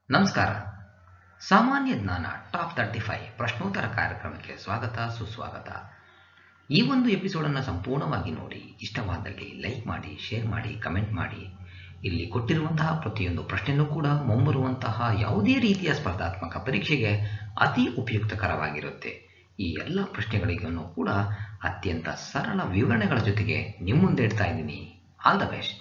ನಮಸ್ಕಾರ ಸಾಮಾನ್ಯ ಜ್ಞಾನ ಟಾಪ್ ತರ್ಟಿ ಫೈವ್ ಪ್ರಶ್ನೋತ್ತರ ಕಾರ್ಯಕ್ರಮಕ್ಕೆ ಸ್ವಾಗತ ಸುಸ್ವಾಗತ ಈ ಒಂದು ಎಪಿಸೋಡನ್ನು ಸಂಪೂರ್ಣವಾಗಿ ನೋಡಿ ಇಷ್ಟವಾದಲ್ಲಿ ಲೈಕ್ ಮಾಡಿ ಶೇರ್ ಮಾಡಿ ಕಮೆಂಟ್ ಮಾಡಿ ಇಲ್ಲಿ ಕೊಟ್ಟಿರುವಂತಹ ಪ್ರತಿಯೊಂದು ಪ್ರಶ್ನೆಯೂ ಕೂಡ ಮುಂಬರುವಂತಹ ಯಾವುದೇ ರೀತಿಯ ಸ್ಪರ್ಧಾತ್ಮಕ ಪರೀಕ್ಷೆಗೆ ಅತಿ ಉಪಯುಕ್ತಕರವಾಗಿರುತ್ತೆ ಈ ಎಲ್ಲ ಪ್ರಶ್ನೆಗಳಿಗೂ ಕೂಡ ಅತ್ಯಂತ ಸರಳ ವಿವರಣೆಗಳ ಜೊತೆಗೆ ನಿಮ್ಮ ಮುಂದೆ ಇಡ್ತಾ ಇದ್ದೀನಿ ಆಲ್ ದ ಬೆಸ್ಟ್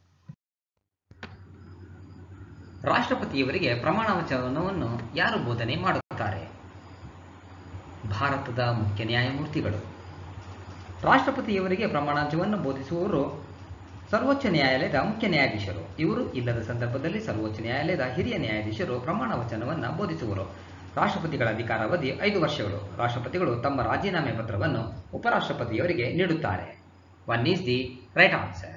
ರಾಷ್ಟ್ರಪತಿಯವರಿಗೆ ಪ್ರಮಾಣ ವಚನವನ್ನು ಯಾರು ಬೋಧನೆ ಮಾಡುತ್ತಾರೆ ಭಾರತದ ಮುಖ್ಯ ನ್ಯಾಯಮೂರ್ತಿಗಳು ರಾಷ್ಟ್ರಪತಿಯವರಿಗೆ ಪ್ರಮಾಣಾಂಶವನ್ನು ಬೋಧಿಸುವವರು ಸರ್ವೋಚ್ಚ ನ್ಯಾಯಾಲಯದ ಮುಖ್ಯ ನ್ಯಾಯಾಧೀಶರು ಇವರು ಇಲ್ಲದ ಸಂದರ್ಭದಲ್ಲಿ ಸರ್ವೋಚ್ಚ ನ್ಯಾಯಾಲಯದ ಹಿರಿಯ ನ್ಯಾಯಾಧೀಶರು ಪ್ರಮಾಣ ವಚನವನ್ನು ಬೋಧಿಸುವರು ರಾಷ್ಟ್ರಪತಿಗಳ ಅಧಿಕಾರಾವಧಿ ಐದು ವರ್ಷಗಳು ರಾಷ್ಟ್ರಪತಿಗಳು ತಮ್ಮ ರಾಜೀನಾಮೆ ಪತ್ರವನ್ನು ಉಪರಾಷ್ಟ್ರಪತಿಯವರಿಗೆ ನೀಡುತ್ತಾರೆ one is the right answer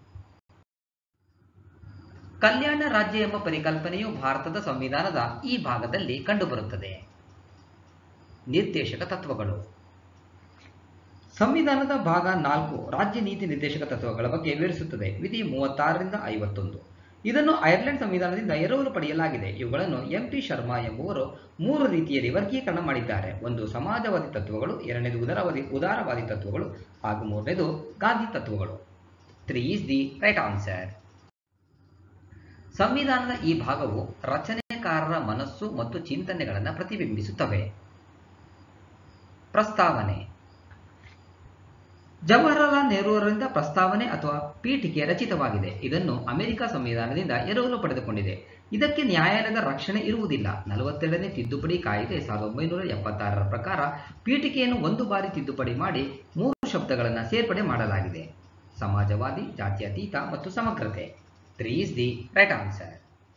ಕಲ್ಯಾಣ ರಾಜ್ಯ ಎಂಬ ಪರಿಕಲ್ಪನೆಯು ಭಾರತದ ಸಂವಿಧಾನದ ಈ ಭಾಗದಲ್ಲಿ ಕಂಡುಬರುತ್ತದೆ ನಿರ್ದೇಶಕ ತತ್ವಗಳು ಸಂವಿಧಾನದ ಭಾಗ ನಾಲ್ಕು ರಾಜ್ಯ ನೀತಿ ನಿರ್ದೇಶಕ ತತ್ವಗಳ ಬಗ್ಗೆ ವಿವರಿಸುತ್ತದೆ ವಿಧಿ ಮೂವತ್ತಾರರಿಂದ ಐವತ್ತೊಂದು ಇದನ್ನು ಐರ್ಲೆಂಡ್ ಸಂವಿಧಾನದಿಂದ ಎರವಲು ಪಡೆಯಲಾಗಿದೆ ಇವುಗಳನ್ನು ಎಂ ಟಿ ಶರ್ಮಾ ಎಂಬುವರು ಮೂರು ರೀತಿಯಲ್ಲಿ ವರ್ಗೀಕರಣ ಮಾಡಿದ್ದಾರೆ ಒಂದು ಸಮಾಜವಾದಿ ತತ್ವಗಳು ಎರಡನೇದು ಉದಾರವಾದಿ ಉದಾರವಾದಿ ತತ್ವಗಳು ಹಾಗೂ ಮೂರನೇದು ಗಾಂಧಿ ತತ್ವಗಳು three is the right answer ಸಂವಿಧಾನದ ಈ ಭಾಗವು ರಚನೆಕಾರರ ಮನಸ್ಸು ಮತ್ತು ಚಿಂತನೆಗಳನ್ನು ಪ್ರತಿಬಿಂಬಿಸುತ್ತವೆ ಪ್ರಸ್ತಾವನೆ ಜವಾಹರಲಾಲ್ ನೆಹರೂರರಿಂದ ಪ್ರಸ್ತಾವನೆ ಅಥವಾ ಪೀಠಿಕೆ ರಚಿತವಾಗಿದೆ ಇದನ್ನು ಅಮೆರಿಕ ಸಂವಿಧಾನದಿಂದ ಎರವಲು ಪಡೆದುಕೊಂಡಿದೆ ಇದಕ್ಕೆ ನ್ಯಾಯಾಲಯದ ರಕ್ಷಣೆ ಇರುವುದಿಲ್ಲ ನಲವತ್ತೆರಡನೇ ತಿದ್ದುಪಡಿ ಕಾಯ್ದೆ ಸಾವಿರದ ಒಂಬೈನೂರ ಎಪ್ಪತ್ತಾರರ ಪ್ರಕಾರ ಪೀಠಿಕೆಯನ್ನು ಒಂದು ಬಾರಿ ತಿದ್ದುಪಡಿ ಮಾಡಿ ಮೂರು ಶಬ್ದಗಳನ್ನು ಸೇರ್ಪಡೆ ಮಾಡಲಾಗಿದೆ ಸಮಾಜವಾದಿ ಜಾತ್ಯತೀತ ಮತ್ತು ಸಮಗ್ರತೆ three is the right answer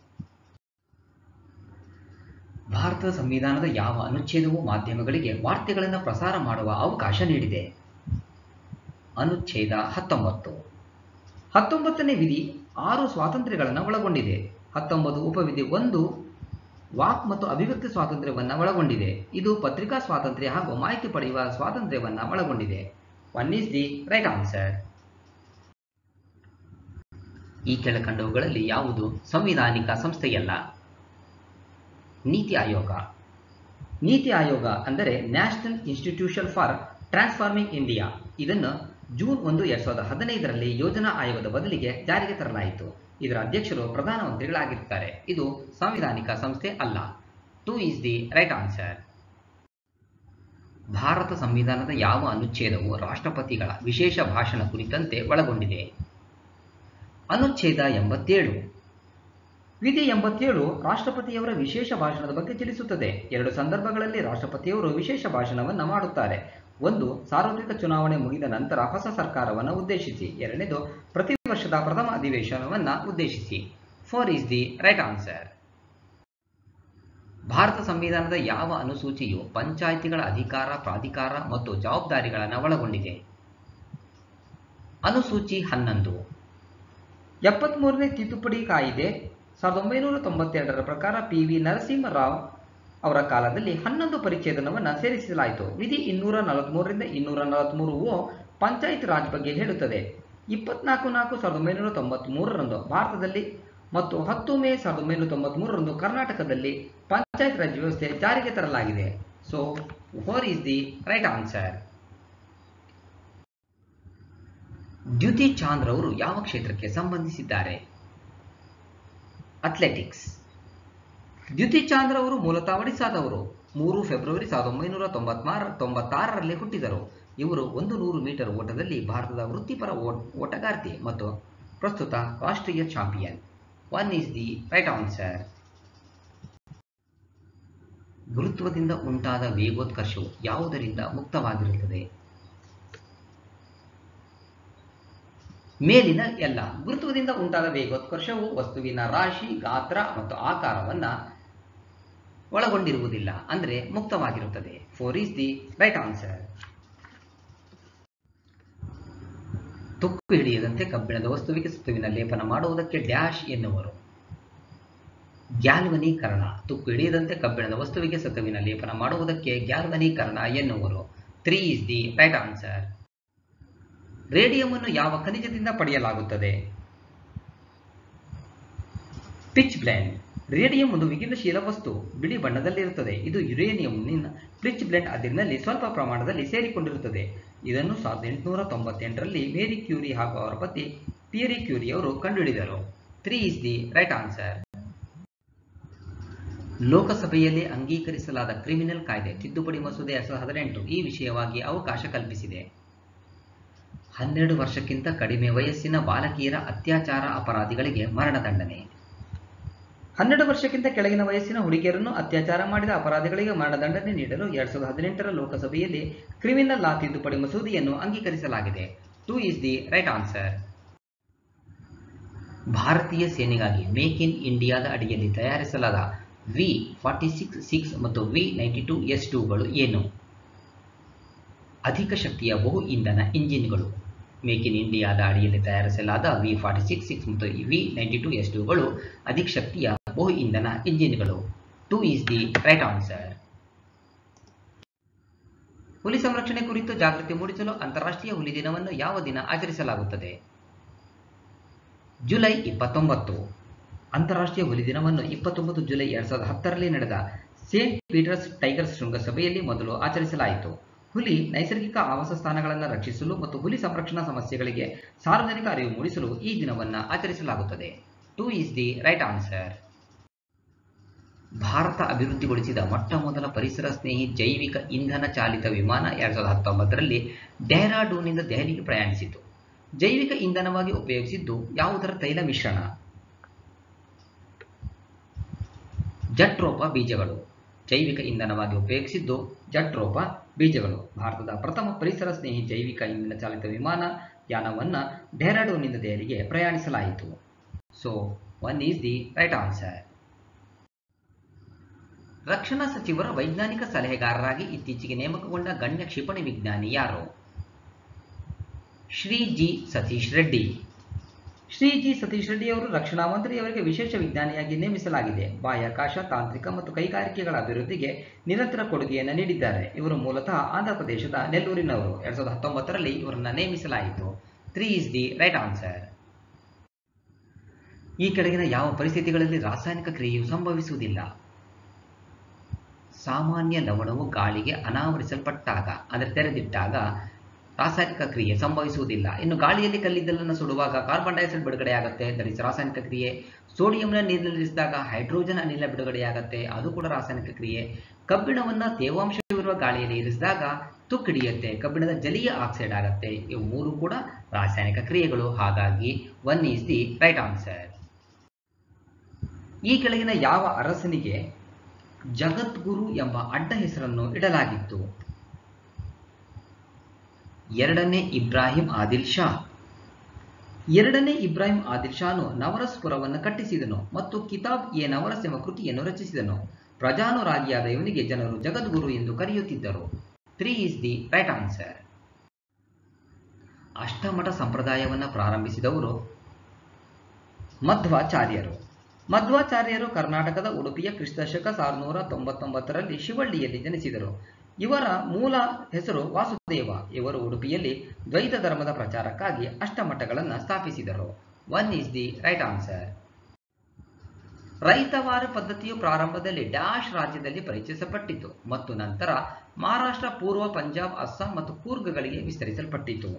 ಭಾರತದ ಸಂವಿಧಾನದ ಯಾವ ಅನುಚ್ಛೇದವು ಮಾಧ್ಯಮಗಳಿಗೆ ವಾರ್ತೆಗಳನ್ನು ಪ್ರಸಾರ ಮಾಡುವ ಅವಕಾಶ ನೀಡಿದೆ ಅನುಚ್ಛೇದ ಹತ್ತೊಂಬತ್ತು ಹತ್ತೊಂಬತ್ತನೇ ವಿಧಿ ಆರು ಸ್ವಾತಂತ್ರ್ಯಗಳನ್ನು ಒಳಗೊಂಡಿದೆ ಹತ್ತೊಂಬತ್ತು ಉಪವಿಧಿ ಒಂದು ವಾಕ್ ಮತ್ತು ಅಭಿವ್ಯಕ್ತಿ ಸ್ವಾತಂತ್ರ್ಯವನ್ನು ಒಳಗೊಂಡಿದೆ ಇದು ಪತ್ರಿಕಾ ಸ್ವಾತಂತ್ರ್ಯ ಹಾಗೂ ಮಾಹಿತಿ ಪಡೆಯುವ ಸ್ವಾತಂತ್ರ್ಯವನ್ನು ಒಳಗೊಂಡಿದೆ one is the right answer ಈ ಕೆಳಕಂಡವುಗಳಲ್ಲಿ ಯಾವುದು ಸಂವಿಧಾನಿಕ ಸಂಸ್ಥೆಯಲ್ಲ ನೀತಿ ಆಯೋಗ ನೀತಿ ಆಯೋಗ ಅಂದರೆ national institution for transforming India ಇದನ್ನು ಜೂನ್ ಒಂದು ಎರಡ್ ಸಾವಿರದ ಹದಿನೈದರಲ್ಲಿ ಯೋಜನಾ ಆಯೋಗದ ಬದಲಿಗೆ ಜಾರಿಗೆ ತರಲಾಯಿತು ಇದರ ಅಧ್ಯಕ್ಷರು ಪ್ರಧಾನಮಂತ್ರಿಗಳಾಗಿರುತ್ತಾರೆ ಇದು ಸಾಂವಿಧಾನಿಕ ಸಂಸ್ಥೆ ಅಲ್ಲ two is the right answer ಭಾರತ ಸಂವಿಧಾನದ ಯಾವ ಅನುಚ್ಛೇದವು ರಾಷ್ಟ್ರಪತಿಗಳ ವಿಶೇಷ ಭಾಷಣ ಕುರಿತಂತೆ ಒಳಗೊಂಡಿದೆ ಅನುಚ್ಛೇದ ಎಂಬತ್ತೇಳು ವಿಧಿ ಎಂಬತ್ತೇಳು ರಾಷ್ಟ್ರಪತಿಯವರ ವಿಶೇಷ ಭಾಷಣದ ಬಗ್ಗೆ ತಿಳಿಸುತ್ತದೆ ಎರಡು ಸಂದರ್ಭಗಳಲ್ಲಿ ರಾಷ್ಟ್ರಪತಿಯವರು ವಿಶೇಷ ಭಾಷಣವನ್ನು ಮಾಡುತ್ತಾರೆ ಒಂದು ಸಾರ್ವತ್ರಿಕ ಚುನಾವಣೆ ಮುಗಿದ ನಂತರ ಹೊಸ ಸರ್ಕಾರವನ್ನು ಉದ್ದೇಶಿಸಿ ಎರಡನೇದು ಪ್ರತಿ ವರ್ಷದ ಪ್ರಥಮ ಅಧಿವೇಶನವನ್ನು ಉದ್ದೇಶಿಸಿ four is the right answer ಭಾರತ ಸಂವಿಧಾನದ ಯಾವ ಅನುಸೂಚಿಯು ಪಂಚಾಯಿತಿಗಳ ಅಧಿಕಾರ ಪ್ರಾಧಿಕಾರ ಮತ್ತು ಜವಾಬ್ದಾರಿಗಳನ್ನು ಒಳಗೊಂಡಿದೆ ಅನುಸೂಚಿ ಹನ್ನೊಂದು ಎಪ್ಪತ್ಮೂರನೇ ತಿದ್ದುಪಡಿ ಕಾಯಿದೆ ಸಾವಿರದ ಒಂಬೈನೂರ ತೊಂಬತ್ತೆರಡರ ಪ್ರಕಾರ ಪಿ ವಿ ನರಸಿಂಹರಾವ್ ಅವರ ಕಾಲದಲ್ಲಿ ಹನ್ನೊಂದು ಪರಿಚ್ಛೇದನವನ್ನು ಸೇರಿಸಲಾಯಿತು ವಿಧಿ ಇನ್ನೂರ ನಲವತ್ಮೂರರಿಂದ ಇನ್ನೂರ ನಲವತ್ಮೂರು ಓ ಪಂಚಾಯತ್ ರಾಜ್ ಬಗ್ಗೆ ಹೇಳುತ್ತದೆ ಇಪ್ಪತ್ನಾಲ್ಕು ನಾಲ್ಕು ಸಾವಿರದ ಒಂಬೈನೂರ ತೊಂಬತ್ಮೂರರಂದು ಭಾರತದಲ್ಲಿ ಮತ್ತು ಹತ್ತು ಮೇ ಸಾವಿರದ ಒಂಬೈನೂರ ತೊಂಬತ್ಮೂರರಂದು ಕರ್ನಾಟಕದಲ್ಲಿ ಪಂಚಾಯತ್ ರಾಜ್ ವ್ಯವಸ್ಥೆ ಜಾರಿಗೆ ತರಲಾಗಿದೆ so four is the right answer Dutee Chand ಅವರು ಯಾವ ಕ್ಷೇತ್ರಕ್ಕೆ ಸಂಬಂಧಿಸಿದ್ದಾರೆ ಅಥ್ಲೆಟಿಕ್ಸ್ ದ್ಯುತಿ ಚಾಂದ್ರ ಅವರು ಮೂಲತಃ ಒಡಿಸಾದವರು ಮೂರು ಫೆಬ್ರವರಿ ಸಾವಿರದ ಒಂಬೈನೂರ ತೊಂಬತ್ಮಾರ ತೊಂಬತ್ತಾರರಲ್ಲಿ ಹುಟ್ಟಿದರು ಇವರು ಒಂದು ನೂರು ಮೀಟರ್ ಓಟದಲ್ಲಿ ಭಾರತದ ವೃತ್ತಿಪರ ಓಟಗಾರ್ತಿ ಮತ್ತು ಪ್ರಸ್ತುತ ರಾಷ್ಟ್ರೀಯ ಚಾಂಪಿಯನ್ one is the right answer ಗುರುತ್ವದಿಂದ ಉಂಟಾದ ವೇಗೋತ್ಕರ್ಷವು ಯಾವುದರಿಂದ ಮುಕ್ತವಾಗಿರುತ್ತದೆ ಮೇಲಿನ ಎಲ್ಲ ಗುರುತ್ವದಿಂದ ಉಂಟಾದ ವೇಗೋತ್ಕರ್ಷವು ವಸ್ತುವಿನ ರಾಶಿ ಗಾತ್ರ ಮತ್ತು ಆಕಾರವನ್ನು ಒಳಗೊಂಡಿರುವುದಿಲ್ಲ ಅಂದರೆ ಮುಕ್ತವಾಗಿರುತ್ತದೆ four is the right answer ತುಕ್ಕು ಹಿಡಿಯದಂತೆ ಕಬ್ಬಿಣದ ವಸ್ತುವಿಗೆ ಸತುವಿನ ಲೇಪನ ಮಾಡುವುದಕ್ಕೆ ಡ್ಯಾಶ್ ಎನ್ನುವರು ಗ್ಯಾಲ್ವನೀಕರಣ ತುಕ್ಕು ಹಿಡಿಯದಂತೆ ಕಬ್ಬಿಣದ ವಸ್ತುವಿಗೆ ಸತುವಿನ ಲೇಪನ ಮಾಡುವುದಕ್ಕೆ ಗ್ಯಾಲ್ವನೀಕರಣ ಎನ್ನುವರು three is the right answer radium ಅನ್ನು ಯಾವ ಖನಿಜದಿಂದ ಪಡೆಯಲಾಗುತ್ತದೆ ಪಿಚ್ ಬ್ಲೆಂಡ್ ರೇಡಿಯಂ ಒಂದು ವಿಕಿರಣಶೀಲ ವಸ್ತು ಬಿಳಿ ಬಣ್ಣದಲ್ಲಿರುತ್ತದೆ ಇದು ಯುರೇನಿಯಂನ ಪಿಚ್ ಬ್ಲೆಂಡ್ ಅದಿರಿನಲ್ಲಿ ಸ್ವಲ್ಪ ಪ್ರಮಾಣದಲ್ಲಿ ಸೇರಿಕೊಂಡಿರುತ್ತದೆ ಇದನ್ನು ಸಾವಿರದ ಎಂಟುನೂರ ತೊಂಬತ್ತೆಂಟರಲ್ಲಿ ಮೇರಿ ಕ್ಯೂರಿ ಹಾಗೂ ಅವರ ಪತಿ ಪಿಯರಿ ಕ್ಯೂರಿ ಅವರು ಕಂಡುಹಿಡಿದರು three is the right answer ಲೋಕಸಭೆಯಲ್ಲಿ ಅಂಗೀಕರಿಸಲಾದ ಕ್ರಿಮಿನಲ್ ಕಾಯ್ದೆ ತಿದ್ದುಪಡಿ ಮಸೂದೆ ಎರಡ್ ಸಾವಿರದ ಹದಿನೆಂಟು ಈ ವಿಷಯವಾಗಿ ಅವಕಾಶ ಕಲ್ಪಿಸಿದೆ ಹನ್ನೆರಡು ವರ್ಷಕ್ಕಿಂತ ಕಡಿಮೆ ವಯಸ್ಸಿನ ಬಾಲಕಿಯರ ಅತ್ಯಾಚಾರ ಅಪರಾಧಿಗಳಿಗೆ ಮರಣದಂಡನೆ ಹನ್ನೆರಡು ವರ್ಷಕ್ಕಿಂತ ಕೆಳಗಿನ ವಯಸ್ಸಿನ ಹುಡುಗಿಯರನ್ನು ಅತ್ಯಾಚಾರ ಮಾಡಿದ ಅಪರಾಧಿಗಳಿಗೆ ಮರಣದಂಡನೆ ನೀಡಲು ಎರಡ್ ಸಾವಿರದ ಹದಿನೆಂಟರ ಲೋಕಸಭೆಯಲ್ಲಿ ಕ್ರಿಮಿನಲ್ ಲಾ ತಿದ್ದುಪಡಿ ಮಸೂದೆಯನ್ನು ಅಂಗೀಕರಿಸಲಾಗಿದೆ two is the right answer ಭಾರತೀಯ ಸೇನೆಗಾಗಿ ಮೇಕ್ ಇನ್ ಇಂಡಿಯಾದ ಅಡಿಯಲ್ಲಿ ತಯಾರಿಸಲಾದ ವಿ ಫಾರ್ಟಿ ಸಿಕ್ಸ್ ಸಿಕ್ಸ್ ಮತ್ತು ವಿ ನೈಂಟಿ ಟೂ ಎಸ್ ಟೂಗಳು ಏನು ಅಧಿಕ ಶಕ್ತಿಯ ಬಹು ಇಂಧನ ಇಂಜಿನ್ಗಳು ಮೇಕ್ ಇನ್ ಇಂಡಿಯಾದ ಅಡಿಯಲ್ಲಿ ತಯಾರಿಸಲಾದ ವಿ ಫಾರ್ಟಿ ಸಿಕ್ಸ್ ಸಿಕ್ಸ್ ಮತ್ತು ವಿ ನೈಂಟಿ ಟೂ ಎಸ್ ಟೂಗಳು ಅಧಿಕ ಶಕ್ತಿಯ ಬಹು ಇಂಧನ ಇಂಜಿನ್ಗಳು two is the right answer ಹುಲಿ ಸಂರಕ್ಷಣೆ ಕುರಿತು ಜಾಗೃತಿ ಮೂಡಿಸಲು ಅಂತಾರಾಷ್ಟ್ರೀಯ ಹುಲಿ ದಿನವನ್ನು ಯಾವ ದಿನ ಆಚರಿಸಲಾಗುತ್ತದೆ ಜುಲೈ ಇಪ್ಪತ್ತೊಂಬತ್ತು ಅಂತಾರಾಷ್ಟ್ರೀಯ ಹುಲಿ ದಿನವನ್ನು ಇಪ್ಪತ್ತೊಂಬತ್ತು ಜುಲೈ ಎರಡ್ ಸಾವಿರದ ಹತ್ತರಲ್ಲಿ ನಡೆದ ಸೇಂಟ್ ಪೀಟರ್ಸ್ ಟೈಗರ್ಸ್ ಶೃಂಗಸಭೆಯಲ್ಲಿ ಮೊದಲು ಆಚರಿಸಲಾಯಿತು ಹುಲಿ ನೈಸರ್ಗಿಕ ಆವಾಸ ಸ್ಥಾನಗಳನ್ನು ರಕ್ಷಿಸಲು ಮತ್ತು ಹುಲಿ ಸಂರಕ್ಷಣಾ ಸಮಸ್ಯೆಗಳಿಗೆ ಸಾರ್ವಜನಿಕ ಅರಿವು ಮೂಡಿಸಲು ಈ ದಿನವನ್ನು ಆಚರಿಸಲಾಗುತ್ತದೆ two is the right answer ಭಾರತ ಅಭಿವೃದ್ಧಿಗೊಳಿಸಿದ ಮೊಟ್ಟ ಮೊದಲ ಪರಿಸರ ಸ್ನೇಹಿ ಜೈವಿಕ ಇಂಧನ ಚಾಲಿತ ವಿಮಾನ ಎರಡ್ ಸಾವಿರದ ಹತ್ತೊಂಬತ್ತರಲ್ಲಿ ಡೆಹ್ರಾಡೂನ್ನಿಂದ ದೆಹಲಿಗೆ ಪ್ರಯಾಣಿಸಿತು ಜೈವಿಕ ಇಂಧನವಾಗಿ ಉಪಯೋಗಿಸಿದ್ದು ಯಾವುದರ ತೈಲ ಮಿಶ್ರಣ ಜಟ್ರೋಪ ಬೀಜಗಳು ಜೈವಿಕ ಇಂಧನವಾಗಿ ಉಪಯೋಗಿಸಿದ್ದು ಜಟ್ರೋಪ ಬೀಜಗಳು ಭಾರತದ ಪ್ರಥಮ ಪರಿಸರ ಸ್ನೇಹಿ ಜೈವಿಕ ಇಂಧನ ಚಾಲಿತ ವಿಮಾನ ಯಾನವನ್ನು ಡೆಹ್ರಾಡೂನ್ನಿಂದ ದೆಹಲಿಗೆ ಪ್ರಯಾಣಿಸಲಾಯಿತು so one is the right answer ರಕ್ಷಣಾ ಸಚಿವರ ವೈಜ್ಞಾನಿಕ ಸಲಹೆಗಾರರಾಗಿ ಇತ್ತೀಚೆಗೆ ನೇಮಕಗೊಂಡ ಗಣ್ಯ ಕ್ಷಿಪಣಿ ವಿಜ್ಞಾನಿ ಯಾರು ಶ್ರೀ ಜಿ ಸತೀಶ್ ರೆಡ್ಡಿ ಶ್ರೀ ಜಿ ಸತೀಶ್ ರೆಡ್ಡಿ ಅವರು ರಕ್ಷಣಾ ಮಂತ್ರಿಯವರಿಗೆ ವಿಶೇಷ ವಿಜ್ಞಾನಿಯಾಗಿ ನೇಮಿಸಲಾಗಿದೆ ಬಾಹ್ಯಾಕಾಶ ತಾಂತ್ರಿಕ ಮತ್ತು ಕೈಗಾರಿಕೆಗಳ ಅಭಿವೃದ್ಧಿಗೆ ನಿರಂತರ ಕೊಡುಗೆಯನ್ನು ನೀಡಿದ್ದಾರೆ ಇವರು ಮೂಲತಃ ಆಂಧ್ರಪ್ರದೇಶದ ನೆಲ್ಲೂರಿನವರು ಎರಡ್ ಸಾವಿರದ ಹತ್ತೊಂಬತ್ತರಲ್ಲಿ ಇವರನ್ನ ನೇಮಿಸಲಾಯಿತು three is the right answer ಈ ಕೆಳಗಿನ ಯಾವ ಪರಿಸ್ಥಿತಿಗಳಲ್ಲಿ ರಾಸಾಯನಿಕ ಕ್ರಿಯೆಯು ಸಂಭವಿಸುವುದಿಲ್ಲ ಸಾಮಾನ್ಯ ಲವಣವು ಗಾಳಿಗೆ ಅನಾವರಿಸಲ್ಪಟ್ಟಾಗ ಅಂದರೆ ತೆರೆದಿಟ್ಟಾಗ ರಾಸಾಯನಿಕ ಕ್ರಿಯೆ ಸಂಭವಿಸುವುದಿಲ್ಲ ಇನ್ನು ಗಾಳಿಯಲ್ಲಿ ಕಲ್ಲಿದ್ದಲನ್ನು ಸುಡುವಾಗ ಕಾರ್ಬನ್ ಡೈಆಕ್ಸೈಡ್ ಬಿಡುಗಡೆಯಾಗುತ್ತೆ ದಟ್ ಇಸ್ ರಾಸಾಯನಿಕ ಕ್ರಿಯೆ ಸೋಡಿಯಂನ ನೀರಿನಲ್ಲಿರಿಸಿದಾಗ ಹೈಡ್ರೋಜನ್ ಅನಿಲ ಬಿಡುಗಡೆಯಾಗುತ್ತೆ ಅದು ಕೂಡ ರಾಸಾಯನಿಕ ಕ್ರಿಯೆ ಕಬ್ಬಿಣವನ್ನ ತೇವಾಂಶವಿರುವ ಗಾಳಿಯಲ್ಲಿ ಇರಿಸಿದಾಗ ತುಕ್ಕಿಡಿಯುತ್ತೆ ಕಬ್ಬಿಣದ ಜಲೀಯ ಆಕ್ಸೈಡ್ ಆಗುತ್ತೆ ಇವು ಮೂರು ಕೂಡ ರಾಸಾಯನಿಕ ಕ್ರಿಯೆಗಳು ಹಾಗಾಗಿ one is the right answer ಈ ಕೆಳಗಿನ ಯಾವ ಅರಸನಿಗೆ ಜಗದ್ಗುರು ಎಂಬ ಅಡ್ಡ ಹೆಸರನ್ನು ಇಡಲಾಗಿತ್ತು ಎರಡನೇ ಇಬ್ರಾಹಿಂ ಆದಿಲ್ ಶಾ ಎರಡನೇ ಇಬ್ರಾಹಿಂ ಆದಿಲ್ ಶಾನು ನವರಸ್ಪುರವನ್ನು ಕಟ್ಟಿಸಿದನು ಮತ್ತು ಕಿತಾಬ್ ಎ ನವರಸ್ ಎಂಬ ಕೃತಿಯನ್ನು ರಚಿಸಿದನು ಪ್ರಜಾನುರಾಗಿಯಾದ ಇವನಿಗೆ ಜನರು ಜಗದ್ಗುರು ಎಂದು ಕರೆಯುತ್ತಿದ್ದರು three is the right answer ಅಷ್ಟಮಠ ಸಂಪ್ರದಾಯವನ್ನು ಪ್ರಾರಂಭಿಸಿದವರು ಮಧ್ವಾಚಾರ್ಯರು ಮಧ್ವಾಚಾರ್ಯರು ಕರ್ನಾಟಕದ ಉಡುಪಿಯ ಕ್ರಿಸ್ತಶಕ ಸಾವಿರದ ನೂರ ತೊಂಬತ್ತೊಂಬತ್ತರಲ್ಲಿ ಶಿವಳ್ಳಿಯಲ್ಲಿ ಜನಿಸಿದರು ಇವರ ಮೂಲ ಹೆಸರು ವಾಸುದೇವ ಇವರು ಉಡುಪಿಯಲ್ಲಿ ದ್ವೈತ ಧರ್ಮದ ಪ್ರಚಾರಕ್ಕಾಗಿ ಅಷ್ಟಮಠಗಳನ್ನು ಸ್ಥಾಪಿಸಿದರು one is the right answer ರೈತವಾರ ಪದ್ಧತಿಯು ಪ್ರಾರಂಭದಲ್ಲಿ ಡ್ಯಾಶ್ ರಾಜ್ಯದಲ್ಲಿ ಪರಿಚಯಿಸಲ್ಪಟ್ಟಿತು ಮತ್ತು ನಂತರ ಮಹಾರಾಷ್ಟ್ರ ಪೂರ್ವ ಪಂಜಾಬ್ ಅಸ್ಸಾಂ ಮತ್ತು ಕೂರ್ಗ್ಗಳಿಗೆ ವಿಸ್ತರಿಸಲ್ಪಟ್ಟಿತು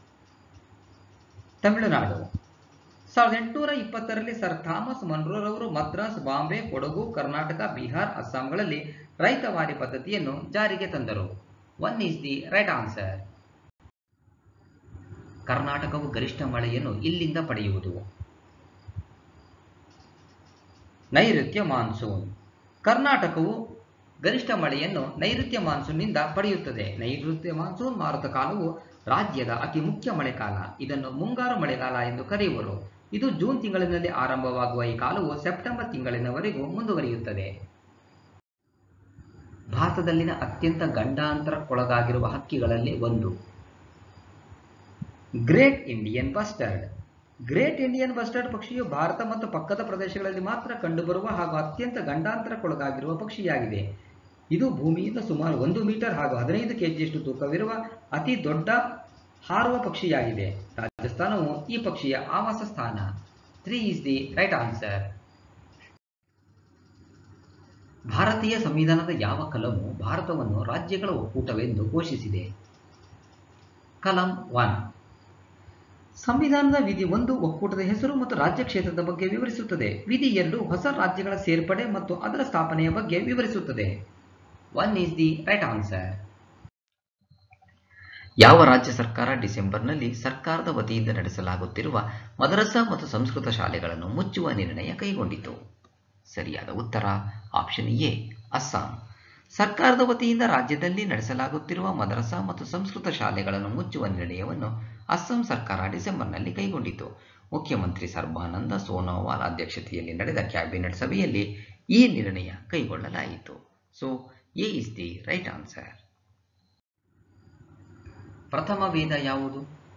ತಮಿಳುನಾಡು ಸಾವಿರದ ಎಂಟುನೂರ ಇಪ್ಪತ್ತರಲ್ಲಿ ಸರ್ ಥಾಮಸ್ ಮನ್ರೋರವರು ಮದ್ರಾಸ್ ಬಾಂಬೆ ಕೊಡಗು ಕರ್ನಾಟಕ ಬಿಹಾರ್ ಅಸ್ಸಾಂಗಳಲ್ಲಿ ರೈತವಾರಿ ಪದ್ಧತಿಯನ್ನು ಜಾರಿಗೆ ತಂದರು one is the right answer ಕರ್ನಾಟಕವು ಗರಿಷ್ಠ ಮಳೆಯನ್ನು ಇಲ್ಲಿಂದ ಪಡೆಯುವುದು ನೈಋತ್ಯ ಮಾನ್ಸೂನ್ ಕರ್ನಾಟಕವು ಗರಿಷ್ಠ ಮಳೆಯನ್ನು ನೈಋತ್ಯ ಮಾನ್ಸೂನ್ನಿಂದ ಪಡೆಯುತ್ತದೆ ನೈಋತ್ಯ ಮಾನ್ಸೂನ್ ಮಾರುತ ಕಾಲವು ರಾಜ್ಯದ ಅತಿ ಮುಖ್ಯ ಮಳೆಕಾಲ ಇದನ್ನು ಮುಂಗಾರು ಮಳೆಗಾಲ ಎಂದು ಕರೆಯುವರು ಇದು ಜೂನ್ ತಿಂಗಳಿನಲ್ಲಿ ಆರಂಭವಾಗುವ ಈ ಕಾಲವು ಸೆಪ್ಟೆಂಬರ್ ತಿಂಗಳಿನವರೆಗೂ ಮುಂದುವರಿಯುತ್ತದೆ ಭಾರತದಲ್ಲಿನ ಅತ್ಯಂತ ಗಂಡಾಂತರಕ್ಕೊಳಗಾಗಿರುವ ಹಕ್ಕಿಗಳಲ್ಲಿ ಒಂದು great Indian bustard great Indian bustard ಪಕ್ಷಿಯು ಭಾರತ ಮತ್ತು ಪಕ್ಕದ ಪ್ರದೇಶಗಳಲ್ಲಿ ಮಾತ್ರ ಕಂಡುಬರುವ ಹಾಗೂ ಅತ್ಯಂತ ಗಂಡಾಂತರಕ್ಕೊಳಗಾಗಿರುವ ಪಕ್ಷಿಯಾಗಿದೆ ಇದು ಭೂಮಿಯಿಂದ ಸುಮಾರು ಒಂದು ಮೀಟರ್ ಹಾಗೂ ಹದಿನೈದು ಕೆಜಿಯಷ್ಟು ತೂಕವಿರುವ ಅತಿ ದೊಡ್ಡ ಹಾರುವ ಪಕ್ಷಿಯಾಗಿದೆ ರಾಜಸ್ಥಾನವು ಈ ಪಕ್ಷಿಯ ಆವಾಸ ಸ್ಥಾನ three is the right answer ಭಾರತೀಯ ಸಂವಿಧಾನದ ಯಾವ ಕಲಮು ಭಾರತವನ್ನು ರಾಜ್ಯಗಳ ಒಕ್ಕೂಟವೆಂದು ಘೋಷಿಸಿದೆ ಕಲಂ ಒನ್ ಸಂವಿಧಾನದ ವಿಧಿ ಒಂದು ಒಕ್ಕೂಟದ ಹೆಸರು ಮತ್ತು ರಾಜ್ಯ ಕ್ಷೇತ್ರದ ಬಗ್ಗೆ ವಿವರಿಸುತ್ತದೆ ವಿಧಿ ಎರಡು ಹೊಸ ರಾಜ್ಯಗಳ ಸೇರ್ಪಡೆ ಮತ್ತು ಅದರ ಸ್ಥಾಪನೆಯ ಬಗ್ಗೆ ವಿವರಿಸುತ್ತದೆ one is the right answer ಯಾವ ರಾಜ್ಯ ಸರ್ಕಾರ ಡಿಸೆಂಬರ್ನಲ್ಲಿ ಸರ್ಕಾರದ ವತಿಯಿಂದ ನಡೆಸಲಾಗುತ್ತಿರುವ ಮದರಸಾ ಮತ್ತು ಸಂಸ್ಕೃತ ಶಾಲೆಗಳನ್ನು ಮುಚ್ಚುವ ನಿರ್ಣಯ ಕೈಗೊಂಡಿತು ಸರಿಯಾದ ಉತ್ತರ ಆಪ್ಷನ್ ಎ ಅಸ್ಸಾಂ ಸರ್ಕಾರದ ವತಿಯಿಂದ ರಾಜ್ಯದಲ್ಲಿ ನಡೆಸಲಾಗುತ್ತಿರುವ ಮದರಸಾ ಮತ್ತು ಸಂಸ್ಕೃತ ಶಾಲೆಗಳನ್ನು ಮುಚ್ಚುವ ನಿರ್ಣಯವನ್ನು ಅಸ್ಸಾಂ ಸರ್ಕಾರ ಡಿಸೆಂಬರ್ನಲ್ಲಿ ಕೈಗೊಂಡಿತು ಮುಖ್ಯಮಂತ್ರಿ ಸರ್ಬಾನಂದ ಸೋನೋವಾಲ್ ಅಧ್ಯಕ್ಷತೆಯಲ್ಲಿ ನಡೆದ ಕ್ಯಾಬಿನೆಟ್ ಸಭೆಯಲ್ಲಿ ಈ ನಿರ್ಣಯ ಕೈಗೊಳ್ಳಲಾಯಿತು so A is the right answer ಪ್ರಥಮ ವೇದ ಯಾವುದು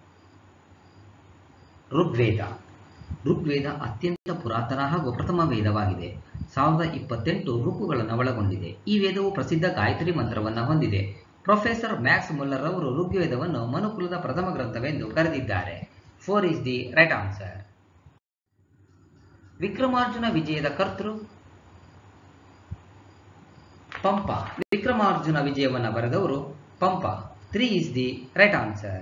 ಋಗ್ವೇದ ಋಗ್ವೇದ ಅತ್ಯಂತ ಪುರಾತನ ಹಾಗೂ ಪ್ರಥಮ ವೇದವಾಗಿದೆ ಸಾವಿರದ ಇಪ್ಪತ್ತೆಂಟು ಋಕ್ಕುಗಳನ್ನು ಒಳಗೊಂಡಿದೆ ಈ ವೇದವು ಪ್ರಸಿದ್ಧ ಗಾಯತ್ರಿ ಮಂತ್ರವನ್ನು ಹೊಂದಿದೆ ಪ್ರೊಫೆಸರ್ ಮ್ಯಾಕ್ಸ್ ಮುಲ್ಲರ್ ಅವರು ಋಗ್ವೇದವನ್ನು ಮನುಕುಲದ ಪ್ರಥಮ ಗ್ರಂಥವೆಂದು ಕರೆದಿದ್ದಾರೆ four is the right answer ವಿಕ್ರಮಾರ್ಜುನ ವಿಜಯದ ಕರ್ತೃ ಪಂಪ ವಿಕ್ರಮಾರ್ಜುನ ವಿಜಯವನ್ನು ಬರೆದವರು Pampa three is the right answer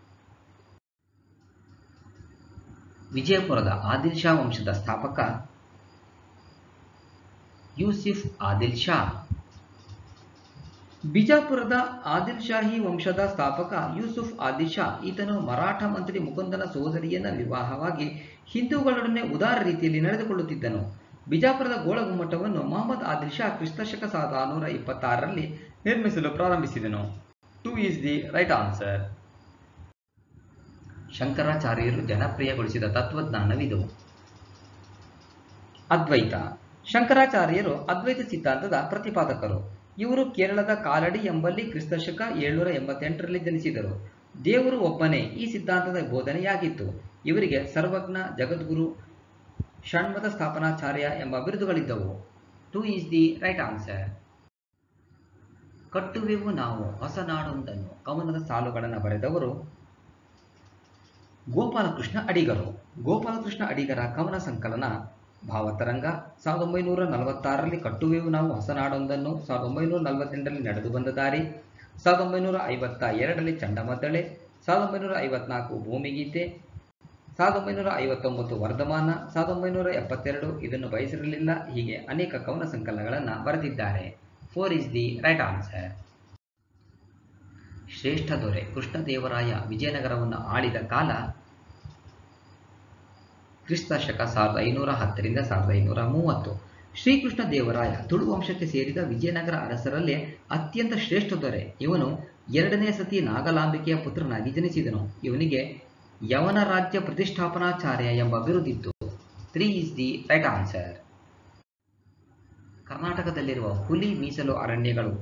ವಿಜಯಪುರದ ಆದಿಲ್ ಶಾ ವಂಶದ ಸ್ಥಾಪಕ ಯೂಸಿಫ್ ಆದಿಲ್ ಶಾ ಬಿಜಾಪುರದ ಆದಿಲ್ ಶಾಹಿ ವಂಶದ ಸ್ಥಾಪಕ ಯೂಸುಫ್ ಆದಿಲ್ ಶಾ ಈತನು ಮರಾಠ ಮಂತ್ರಿ ಮುಕುಂದನ ಸೋದರಿಯನ್ನ ವಿವಾಹವಾಗಿ ಹಿಂದೂಗಳೊಡನೆ ಉದಾರ ರೀತಿಯಲ್ಲಿ ನಡೆದುಕೊಳ್ಳುತ್ತಿದ್ದನು ಬಿಜಾಪುರದ ಗೋಳಗುಮ್ಮಟವನ್ನು ಮೊಹಮ್ಮದ್ ಆದಿಲ್ ಶಾ ಕ್ರಿಸ್ತಶಕ ಸಾವಿರದ ಆರುನೂರ ಇಪ್ಪತ್ತಾರರಲ್ಲಿ ನಿರ್ಮಿಸಲು ಪ್ರಾರಂಭಿಸಿದನು two is the right answer ಶಂಕರಾಚಾರ್ಯರು ಜನಪ್ರಿಯಗೊಳಿಸಿದ ತತ್ವಜ್ಞಾನವಿದು ಅದ್ವೈತ ಶಂಕರಾಚಾರ್ಯರು ಅದ್ವೈತ ಸಿದ್ಧಾಂತದ ಪ್ರತಿಪಾದಕರು ಇವರು ಕೇರಳದ ಕಾಲಡಿ ಎಂಬಲ್ಲಿ ಕ್ರಿಸ್ತಶಕ ಏಳ್ನೂರ ಎಂಬತ್ತೆಂಟರಲ್ಲಿ ಜನಿಸಿದರು ದೇವರು ಒಬ್ಬನೇ ಈ ಸಿದ್ಧಾಂತದ ಬೋಧನೆಯಾಗಿತ್ತು ಇವರಿಗೆ ಸರ್ವಜ್ಞ ಜಗದ್ಗುರು ಷಣ್ಮತ ಸ್ಥಾಪನಾಚಾರ್ಯ ಎಂಬ ಬಿರುದುಗಳಿದ್ದವು two is the right answer ಕಟ್ಟುವೆವು ನಾವು ಹೊಸ ನಾಡೊಂದನ್ನು ಕವನದ ಸಾಲುಗಳನ್ನು ಬರೆದವರು ಗೋಪಾಲಕೃಷ್ಣ ಅಡಿಗರು ಗೋಪಾಲಕೃಷ್ಣ ಅಡಿಗರ ಕವನ ಸಂಕಲನ ಭಾವತರಂಗ ಸಾವಿರದ ಒಂಬೈನೂರ ನಲವತ್ತಾರರಲ್ಲಿ ಕಟ್ಟುವೆವು ನಾವು ಹೊಸನಾಡೊಂದನ್ನು ಸಾವಿರದ ಒಂಬೈನೂರ ನಲವತ್ತೆಂಟರಲ್ಲಿ ನಡೆದು ಬಂದ ದಾರಿ ಸಾವಿರದ ಒಂಬೈನೂರ ಐವತ್ತ ಎರಡರಲ್ಲಿ ಚಂಡಮದ್ದಳೆ ಸಾವಿರದ ಒಂಬೈನೂರ ಐವತ್ನಾಲ್ಕು ಭೂಮಿಗೀತೆ ಸಾವಿರದ ಒಂಬೈನೂರ ಐವತ್ತೊಂಬತ್ತು ವರ್ಧಮಾನ ಸಾವಿರದ ಒಂಬೈನೂರ ಎಪ್ಪತ್ತೆರಡು ಇದನ್ನು ಬಯಸಿರಲಿಲ್ಲ ಹೀಗೆ ಅನೇಕ ಕವನ ಸಂಕಲನಗಳನ್ನು ಬರೆದಿದ್ದಾರೆ four is the right answer ಶ್ರೇಷ್ಠ ದೊರೆ ಕೃಷ್ಣದೇವರಾಯ ವಿಜಯನಗರವನ್ನು ಆಳಿದ ಕಾಲ ಕ್ರಿಸ್ತ ಶಕ ಸಾವಿರದ ಐನೂರ ಹತ್ತರಿಂದ ಸಾವಿರದ ಐನೂರ ಮೂವತ್ತು ಶ್ರೀಕೃಷ್ಣ ದೇವರಾಯ ತುಳು ವಂಶಕ್ಕೆ ಸೇರಿದ ವಿಜಯನಗರ ಅರಸರಲ್ಲೇ ಅತ್ಯಂತ ಶ್ರೇಷ್ಠ ದೊರೆ ಇವನು ಎರಡನೇ ಸತಿ ನಾಗಲಾಂಬಿಕೆಯ ಪುತ್ರನಾಗಿ ಜನಿಸಿದನು ಇವನಿಗೆ ಯವನ ರಾಜ್ಯ ಪ್ರತಿಷ್ಠಾಪನಾಚಾರ್ಯ ಎಂಬ ಬಿರುದಿತ್ತು three is the right answer ಕರ್ನಾಟಕದಲ್ಲಿರುವ ಹುಲಿ ಮೀಸಲು ಅರಣ್ಯಗಳು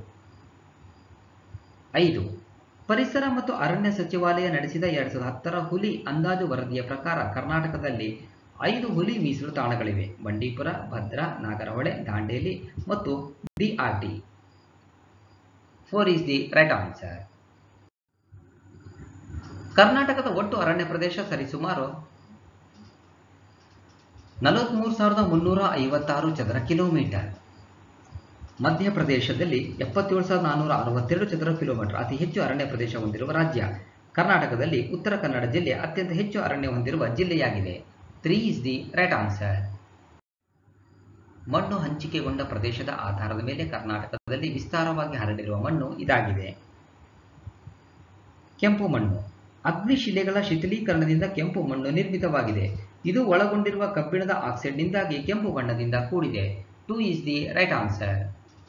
ಐದು ಪರಿಸರ ಮತ್ತು ಅರಣ್ಯ ಸಚಿವಾಲಯ ನಡೆಸಿದ ಎರಡ್ ಸಾವಿರದ ಹತ್ತರ ಹುಲಿ ಅಂದಾಜು ವರದಿಯ ಪ್ರಕಾರ ಕರ್ನಾಟಕದಲ್ಲಿ ಐದು ಹುಲಿ ಮೀಸಲು ತಾಣಗಳಿವೆ ಬಂಡೀಪುರ ಭದ್ರಾ ನಾಗರಹೊಳೆ ದಾಂಡೇಲಿ ಮತ್ತು DRT four is the right answer ಕರ್ನಾಟಕದ ಒಟ್ಟು ಅರಣ್ಯ ಪ್ರದೇಶ ಸರಿಸುಮಾರು ನಲವತ್ಮೂರು ಸಾವಿರದ ಮುನ್ನೂರ ಐವತ್ತಾರು ಚದರ ಕಿಲೋಮೀಟರ್ ಮಧ್ಯಪ್ರದೇಶದಲ್ಲಿ ಎಪ್ಪತ್ತೇಳು ಸಾವಿರದ ನಾನ್ನೂರ ಅರವತ್ತೆರಡು ಚದರ ಕಿಲೋಮೀಟರ್ ಅತಿ ಹೆಚ್ಚು ಅರಣ್ಯ ಪ್ರದೇಶ ಹೊಂದಿರುವ ರಾಜ್ಯ ಕರ್ನಾಟಕದಲ್ಲಿ ಉತ್ತರ ಕನ್ನಡ ಜಿಲ್ಲೆ ಅತ್ಯಂತ ಹೆಚ್ಚು ಅರಣ್ಯ ಹೊಂದಿರುವ ಜಿಲ್ಲೆಯಾಗಿದೆ three is the right answer ಮಣ್ಣು ಹಂಚಿಕೆಗೊಂಡ ಪ್ರದೇಶದ ಆಧಾರದ ಮೇಲೆ ಕರ್ನಾಟಕದಲ್ಲಿ ವಿಸ್ತಾರವಾಗಿ ಹರಡಿರುವ ಮಣ್ಣು ಇದಾಗಿದೆ ಕೆಂಪು ಮಣ್ಣು ಅಗ್ನಿಶಿಲೆಗಳ ಶಿಥಿಲೀಕರಣದಿಂದ ಕೆಂಪು ಮಣ್ಣು ನಿರ್ಮಿತವಾಗಿದೆ ಇದು ಒಳಗೊಂಡಿರುವ ಕಬ್ಬಿಣದ ಆಕ್ಸೈಡ್ನಿಂದಾಗಿ ಕೆಂಪು ಬಣ್ಣದಿಂದ ಕೂಡಿದೆ two is the right answer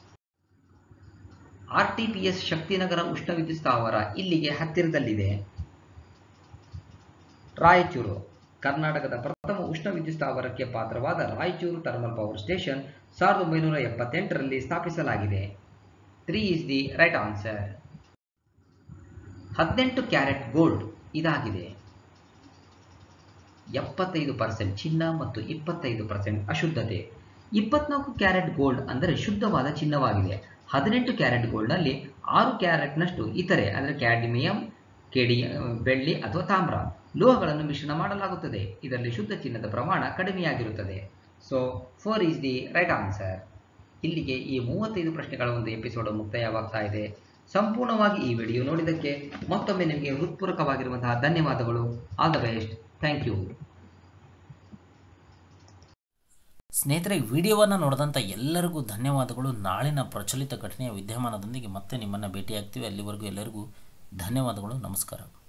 RTPS Shaktinagar ಉಷ್ಣ ವಿದ್ಯುತ್ ಸ್ಥಾವರ ಇಲ್ಲಿಗೆ ಹತ್ತಿರದಲ್ಲಿದೆ ರಾಯಚೂರು ಕರ್ನಾಟಕದ ಪ್ರಥಮ ಉಷ್ಣ ವಿದ್ಯುತ್ ಸ್ಥಾವರಕ್ಕೆ ಪಾತ್ರವಾದ ರಾಯಚೂರು ಥರ್ಮಲ್ ಪವರ್ ಸ್ಟೇಷನ್ ಸಾವಿರದ ಒಂಬೈನೂರ ಎಪ್ಪತ್ತೆಂಟರಲ್ಲಿ ಸ್ಥಾಪಿಸಲಾಗಿದೆ three is the right answer ಹದಿನೆಂಟು ಕ್ಯಾರೆಟ್ ಗೋಲ್ಡ್ ಇದಾಗಿದೆ ಎಪ್ಪತ್ತೈದು ಪರ್ಸೆಂಟ್ ಚಿನ್ನ ಮತ್ತು ಇಪ್ಪತ್ತೈದು ಪರ್ಸೆಂಟ್ ಅಶುದ್ಧತೆ ಇಪ್ಪತ್ನಾಲ್ಕು ಕ್ಯಾರೆಟ್ ಗೋಲ್ಡ್ ಅಂದರೆ ಶುದ್ಧವಾದ ಚಿನ್ನವಾಗಿದೆ ಹದಿನೆಂಟು ಕ್ಯಾರೆಟ್ ಗೋಲ್ಡ್ನಲ್ಲಿ ಆರು ಕ್ಯಾರೆಟ್ನಷ್ಟು ಇತರೆ ಅಂದರೆ ಕ್ಯಾಡ್ಮಿಯಂ ಕೆಡಿ ಬೆಳ್ಳಿ ಅಥವಾ ತಾಮ್ರ ಲೋಹಗಳನ್ನು ಮಿಶ್ರಣ ಮಾಡಲಾಗುತ್ತದೆ ಇದರಲ್ಲಿ ಶುದ್ಧ ಚಿನ್ನದ ಪ್ರಮಾಣ ಕಡಿಮೆಯಾಗಿರುತ್ತದೆ so four is the right answer ಇಲ್ಲಿಗೆ ಈ ಮೂವತ್ತೈದು ಪ್ರಶ್ನೆಗಳ ಒಂದು ಎಪಿಸೋಡ್ ಮುಕ್ತಾಯವಾಗ್ತಾ ಇದೆ ಸಂಪೂರ್ಣವಾಗಿ ಈ ವಿಡಿಯೋ ನೋಡಿದ್ದಕ್ಕೆ ಮತ್ತೊಮ್ಮೆ ನಿಮಗೆ ಹೃತ್ಪೂರ್ವಕವಾಗಿರುವಂತಹ ಧನ್ಯವಾದಗಳು all the best thank you ಸ್ನೇಹಿತರೆ ವಿಡಿಯೋವನ್ನು ನೋಡಿದಂಥ ಎಲ್ಲರಿಗೂ ಧನ್ಯವಾದಗಳು ನಾಳಿನ ಪ್ರಚಲಿತ ಘಟನೆಯ ವಿದ್ಯಮಾನದೊಂದಿಗೆ ಮತ್ತೆ ನಿಮ್ಮನ್ನು ಭೇಟಿಯಾಗ್ತೀವಿ ಅಲ್ಲಿವರೆಗೂ ಎಲ್ಲರಿಗೂ ಧನ್ಯವಾದಗಳು ನಮಸ್ಕಾರ